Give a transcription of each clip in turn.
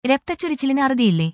രക്തച്ചൊരിച്ചിലിന് അറുതിയില്ലേ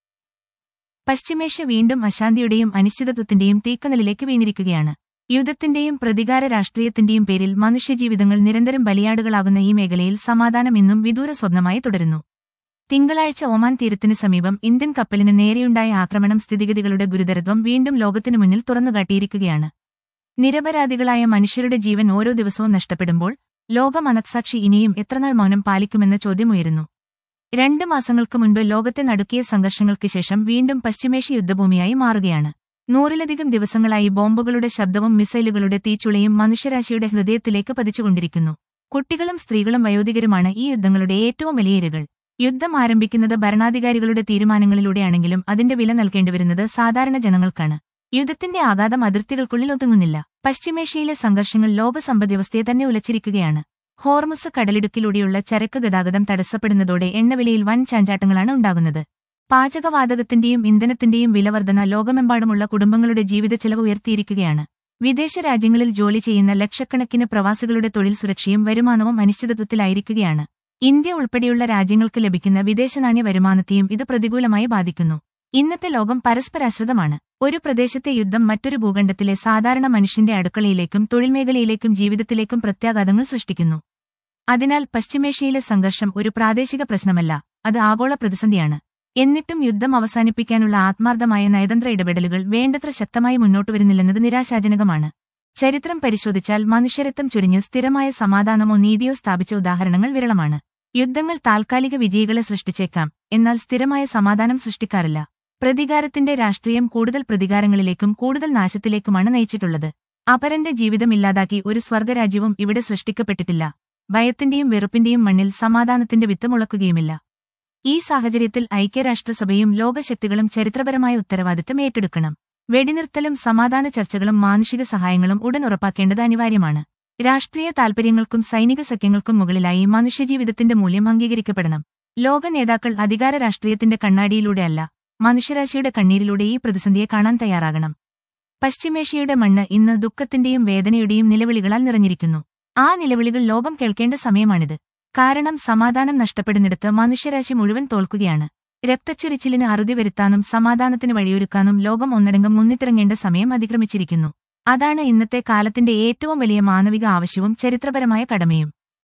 പശ്ചിമേഷ്യ വീണ്ടും അശാന്തിയുടെയും അനിശ്ചിതത്വത്തിന്റെയും തീക്കനലിലേക്ക് വീണിരിക്കുകയാണ് യുദ്ധത്തിന്റെയും പ്രതികാര രാഷ്ട്രീയത്തിന്റെയും പേരിൽ മനുഷ്യജീവിതങ്ങൾ നിരന്തരം ബലിയാടുകളാകുന്ന ഈ മേഖലയിൽ സമാധാനം ഇന്നും വിദൂര സ്വപ്നമായി തുടരുന്നു തിങ്കളാഴ്ച ഒമാൻ തീരത്തിന് സമീപം ഇന്ത്യൻ കപ്പലിന് നേരെയുണ്ടായ ആക്രമണം സ്ഥിതിഗതികളുടെ ഗുരുതരത്വം വീണ്ടും ലോകത്തിനു മുന്നിൽ തുറന്നുകാട്ടിയിരിക്കുകയാണ് നിരപരാധികളായ മനുഷ്യരുടെ ജീവൻ ഓരോ ദിവസവും നഷ്ടപ്പെടുമ്പോൾ ലോക മനസാക്ഷി ഇനിയും എത്രനാൾ മൗനം പാലിക്കുമെന്ന ചോദ്യമുയരുന്നു രണ്ട് മാസങ്ങൾക്ക് മുൻപ് ലോകത്തെ നടുക്കിയ സംഘർഷങ്ങൾക്ക് ശേഷം വീണ്ടും പശ്ചിമേഷ്യ യുദ്ധഭൂമിയായി മാറുകയാണ് നൂറിലധികം ദിവസങ്ങളായി ബോംബുകളുടെ ശബ്ദവും മിസൈലുകളുടെ തീച്ചുളയും മനുഷ്യരാശിയുടെ ഹൃദയത്തിലേക്ക് പതിച്ചുകൊണ്ടിരിക്കുന്നു കുട്ടികളും സ്ത്രീകളും വയോധികരുമാണ് ഈ യുദ്ധങ്ങളുടെ ഏറ്റവും വലിയ ഇരകൾ യുദ്ധം ആരംഭിക്കുന്നത് ഭരണാധികാരികളുടെ തീരുമാനങ്ങളിലൂടെയാണെങ്കിലും അതിന്റെ വില നൽകേണ്ടിവരുന്നത് സാധാരണ ജനങ്ങൾക്കാണ് യുദ്ധത്തിന്റെ ആഘാതം അതിർത്തികൾക്കുള്ളിൽ ഒതുങ്ങുന്നില്ല പശ്ചിമേഷ്യയിലെ സംഘർഷങ്ങൾ ലോക സമ്പദ്വ്യവസ്ഥയെ തന്നെ ഉലച്ചിരിക്കുകയാണ് ഹോർമുസ് കടലിടുക്കിലൂടെയുള്ള ചരക്ക് ഗതാഗതം തടസ്സപ്പെടുന്നതോടെ എണ്ണവിലയിൽ വൻ ചാഞ്ചാട്ടങ്ങളാണ് ഉണ്ടാകുന്നത് പാചകവാതകത്തിന്റെയും ഇന്ധനത്തിന്റെയും വിലവർധന ലോകമെമ്പാടുമുള്ള കുടുംബങ്ങളുടെ ജീവിത ചെലവ് ഉയർത്തിയിരിക്കുകയാണ് വിദേശ രാജ്യങ്ങളിൽ ജോലി ചെയ്യുന്ന ലക്ഷക്കണക്കിന് പ്രവാസികളുടെ തൊഴിൽ സുരക്ഷയും വരുമാനവും അനിശ്ചിതത്വത്തിലായിരിക്കുകയാണ് ഇന്ത്യ ഉൾപ്പെടെയുള്ള രാജ്യങ്ങൾക്ക് ലഭിക്കുന്ന വിദേശനാണ്യ വരുമാനത്തെയും ഇത് പ്രതികൂലമായി ബാധിക്കുന്നു ഇന്നത്തെ ലോകം പരസ്പരാശ്രിതമാണ് ഒരു പ്രദേശത്തെ യുദ്ധം മറ്റൊരു ഭൂഖണ്ഡത്തിലെ സാധാരണ മനുഷ്യന്റെ അടുക്കളയിലേക്കും തൊഴിൽ മേഖലയിലേക്കും ജീവിതത്തിലേക്കും പ്രത്യാഘാതങ്ങൾ സൃഷ്ടിക്കുന്നു അതിനാൽ പശ്ചിമേഷ്യയിലെ സംഘർഷം ഒരു പ്രാദേശിക പ്രശ്നമല്ല അത് ആഗോള പ്രതിസന്ധിയാണ് എന്നിട്ടും യുദ്ധം അവസാനിപ്പിക്കാനുള്ള ആത്മാർത്ഥമായ നയതന്ത്ര ഇടപെടലുകൾ വേണ്ടത്ര ശക്തമായി മുന്നോട്ടുവരുന്നില്ലെന്നത് നിരാശാജനകമാണ് ചരിത്രം പരിശോധിച്ചാൽ മനുഷ്യരത്വം ചുരിഞ്ഞ് സ്ഥിരമായ സമാധാനമോ നീതിയോ സ്ഥാപിച്ച ഉദാഹരണങ്ങൾ വിരളമാണ് യുദ്ധങ്ങൾ താൽക്കാലിക വിജയികളെ സൃഷ്ടിച്ചേക്കാം എന്നാൽ സ്ഥിരമായ സമാധാനം സൃഷ്ടിക്കാറില്ല പ്രതികാരത്തിന്റെ രാഷ്ട്രീയം കൂടുതൽ പ്രതികാരങ്ങളിലേക്കും കൂടുതൽ നാശത്തിലേക്കുമാണ് നയിച്ചിട്ടുള്ളത് അപരന്റെ ജീവിതം ഇല്ലാതാക്കി ഒരു സ്വർഗരാജ്യവും ഇവിടെ സൃഷ്ടിക്കപ്പെട്ടിട്ടില്ല ഭയത്തിന്റെയും വെറുപ്പിന്റെയും മണ്ണിൽ സമാധാനത്തിന്റെ വിത്ത് മുളക്കുകയുമില്ല ഈ സാഹചര്യത്തിൽ ഐക്യരാഷ്ട്രസഭയും ലോകശക്തികളും ചരിത്രപരമായ ഉത്തരവാദിത്തം ഏറ്റെടുക്കണം വെടിനിർത്തലും സമാധാന ചർച്ചകളും മാനുഷിക സഹായങ്ങളും ഉടൻ ഉറപ്പാക്കേണ്ടത് അനിവാര്യമാണ് രാഷ്ട്രീയ താൽപര്യങ്ങൾക്കും സൈനിക സഖ്യങ്ങൾക്കും മുകളിലായി മനുഷ്യജീവിതത്തിന്റെ മൂല്യം അംഗീകരിക്കപ്പെടണം ലോക നേതാക്കൾ അധികാര രാഷ്ട്രീയത്തിന്റെ കണ്ണാടിയിലൂടെയല്ല മനുഷ്യരാശിയുടെ കണ്ണീരിലൂടെ ഈ പ്രതിസന്ധിയെ കാണാൻ തയ്യാറാകണം പശ്ചിമേഷ്യയുടെ മണ്ണ് ഇന്ന് ദുഃഖത്തിന്റെയും വേദനയുടെയും നിലവിളികളാൽ നിറഞ്ഞിരിക്കുന്നു ആ നിലവിളികൾ ലോകം കേൾക്കേണ്ട സമയമാണിത് കാരണം സമാധാനം നഷ്ടപ്പെടുന്നിടത്ത് മനുഷ്യരാശി മുഴുവൻ തോൽക്കുകയാണ് രക്തച്ചൊരിച്ചിലിന് അറുതി വരുത്താനും സമാധാനത്തിന് വഴിയൊരുക്കാനും ലോകം ഒന്നടങ്കം മുന്നിട്ടിറങ്ങേണ്ട സമയം അതിക്രമിച്ചിരിക്കുന്നു അതാണ് ഇന്നത്തെ കാലത്തിന്റെ ഏറ്റവും വലിയ മാനവിക ആവശ്യവും ചരിത്രപരമായ കടമയും